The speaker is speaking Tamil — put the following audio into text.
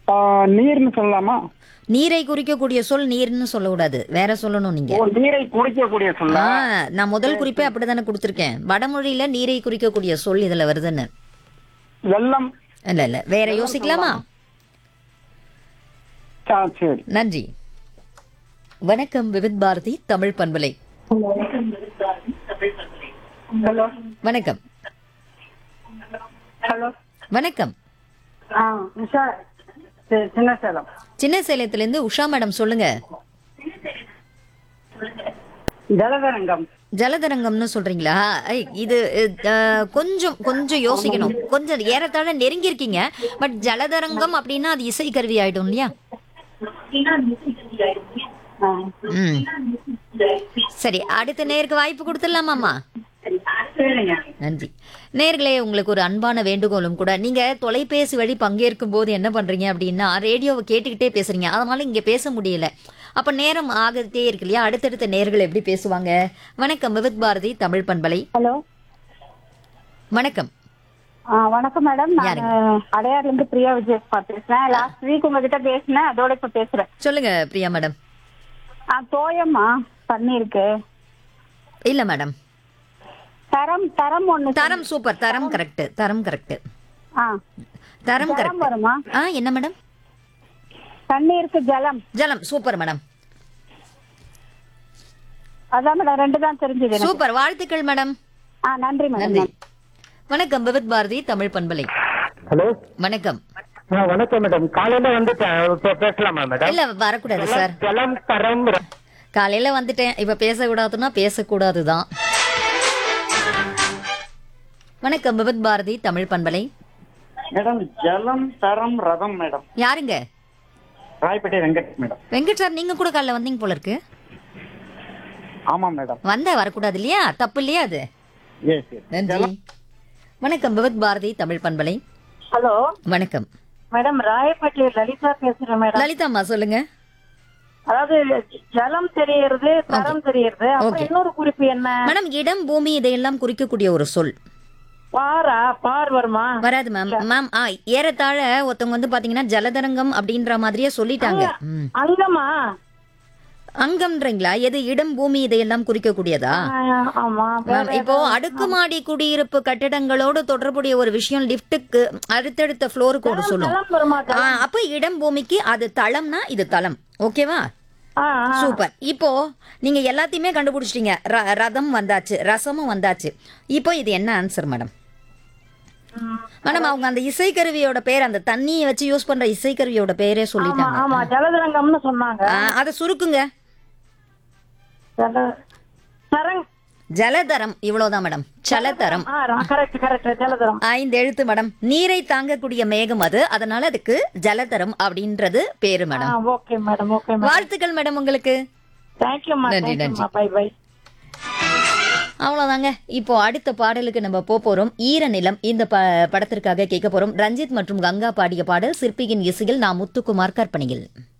ஆ, நீர்னு சொல்லலாமா நீரை குறிக்கக்கூடிய சொல் நீர்னு சொல்லக்கூடாது வேற சொல்லணும் நீங்க ஓ நீரை குடிக்கக்கூடிய சொல்ல ஆ, நான் முதல் குறிப்பே அப்படிதானே கொடுத்துருக்கேன் வடமொழியில நீரை குறிக்கக்கூடிய சொல் இதுல வருதுன்னு வெள்ளம் இல்ல இல்ல வேற யோசிக்கலாமா ஆ, சரி நன்றி வணக்கம் விவித் பாரதி தமிழ் பண்பலை ஹலோ வணக்கம் ஹலோ வணக்கம் ஆ உஷா சி- சின்ன சேலம் சின்ன சேலத்துல இருந்து உஷா மேடம் சொல்லுங்க ஜலதரங்கம் ஜலதரங்கம்னு சொல்றீங்களா ஐ, இது அஹ், கொஞ்சம் கொஞ்சம் யோசிக்கணும் கொஞ்சம் ஏறத்தாழ நெருங்கி இருக்கீங்க பட் ஜலதரங்கம் அப்படின்னா அது இசை கருவி ஆயிடும் இல்லையா ஆ ம் சரி அடுத்த நேருக்கு வாய்ப்பு கொடுத்துடலாமாம்மா சரிங்க நன்றி நேர்களே உங்களுக்கு ஒரு அன்பான வேண்டுகோளும் கூட நீங்க தொலைபேசி வழி பங்கேற்கும் போது என்ன பண்றீங்க அப்படின்னா ரேடியோவை கேட்டுக்கிட்டே பேசுறீங்க அதனால இங்க பேச முடியல அப்ப நேரம் ஆகிட்டே இருக்கு இல்லையா அடுத்தடுத்த நேர்கள் எப்படி பேசுவாங்க வணக்கம் விவித் பாரதி தமிழ் பண்பலை ஹலோ வணக்கம் ஆ வணக்கம் மேடம் நான் யாருங்க? அடையார்ல இருந்து பிரியா விஜயகுமார் பேசுறேன் லாஸ்ட் வீக் உங்ககிட்ட பேசினேன் அதோட இப்ப பேசுறேன் சொல்லுங்க பிரியா மேடம் ஆ தோயம்மா தண்ணி இருக்கு இல்ல மேடம் தரம் தரம் ஒண்ணு தரம் சூப்பர் தரம் கரெக்ட் தரம் கரெக்ட் ஆ தரம் ஜலம் கரெக்ட் வருமா ஆ என்ன மேடம் தண்ணி இருக்கு ஜலம் ஜலம் சூப்பர் மேடம் அதான் மேடம் ரெண்டு தான் தெரிஞ்சது எனக்கு சூப்பர் வாழ்த்துக்கள் மேடம் ஆ நன்றி மேடம் நன்றி வணக்கம் விவித் பாரதி தமிழ் பண்பலை ஹலோ வணக்கம் ஆ, வணக்கம் மேடம் காலையில வந்து பே- பேசலாமா மேடம் இல்ல வரக்கூடாது சார் ஜலம் தரம் ர- காலையில வந்துட்டேன் இப்ப பேசக்கூடாதுன்னா பேசக்கூடாதுதான் வணக்கம் விபத் பாரதி தமிழ் பண்பலை மேடம் ஜலம் தரம் ரதம் மேடம் யாருங்க ராய்பேட்டை வெங்கட் மேடம் வெங்கட் சார் நீங்க கூட காலைல வந்தீங்க போல இருக்கு ஆமா மேடம் வந்த வரக்கூடாது இல்லையா தப்பு இல்லையா அது எஸ் எஸ் நன்றி வணக்கம் விபத் பாரதி தமிழ் பண்பலை ஹலோ வணக்கம் மேடம் ராயப்பட்டி லலிதா பேசுறேன் மேடம் லலிதாம்மா சொல்லுங்க அதாவது ஜலம் தெரியறது தரம் தெரியறது அப்புறம் Okay. இன்னொரு குறிப்பு என்ன மேடம் இடம் பூமி இதையெல்லாம் குறிக்கக்கூடிய ஒரு சொல் பாரா பார் வருமா வராது மேம் மேம் ஆ ஏறத்தாழ ஒருத்தவங்க வந்து பாத்தீங்கன்னா ஜலதரங்கம் அப்படின்ற மாதிரியே சொல்லிட்டாங்க ம். அங்கமா அங்கம்ன்றீங்களா எது இடம் பூமி இதையெல்லாம் குறிக்கக்கூடியதா ஆ, ஆமா மேம் இப்போ அடுக்குமாடி குடியிருப்பு கட்டிடங்களோடு தொடர்புடைய ஒரு விஷயம் லிஃப்ட்டுக்கு அடுத்தடுத்த ஃப்ளோருக்கு ஒரு சொல்லும் ஜலம் வருமா ஆ, அப்ப இடம் பூமிக்கு அது தளம்னா இது தளம் ஓகேவா ஆ, ஆ. சூப்பர் இப்போ நீங்க எல்லாத்தையுமே கண்டுபிடிச்சிட்டீங்க ர- ரதம் வந்தாச்சு ரசமும் வந்தாச்சு இப்போ இது என்ன ஆன்சர் மேடம் மேடம் அவங்க அந்த இசைக்கருவியோட பேர் அந்த தண்ணியை வச்சு யூஸ் பண்ற இசைக்கருவியோட பேரே ஆமா சொல்லிட்டாங்க ஆமா ஜலதரங்கம்னு சொன்னாங்க ஆ, அதை சுருக்குங்க ஜல சரங் ஜலதரம் இவ்வளவுதான் மேடம் ஜலதரம் ஆ கரெக்ட் கரெக்ட் ஜலதரம் ஐந்து எழுத்து மேடம் நீரை தாங்கக்கூடிய மேகம் அது அதனால அதுக்கு ஜலதரம் அப்படின்றது பேரு ஆ madam okay madam okay madam வாழ்த்துக்கள் மேடம் உங்களுக்கு தேங்க்யூம்மா நன்றி, தேங்க்யூம்மா பை பை அவ்வளவுதாங்க இப்போ அடுத்த பாடலுக்கு நம்ம போக போறோம் ஈர நிலம் இந்த ப படத்திற்காக கேட்க போறோம் ரஞ்சித் மற்றும் கங்கா பாடிய பாடல் சிற்பியின் இசையில் நான் முத்துக்குமார் கற்பனையில்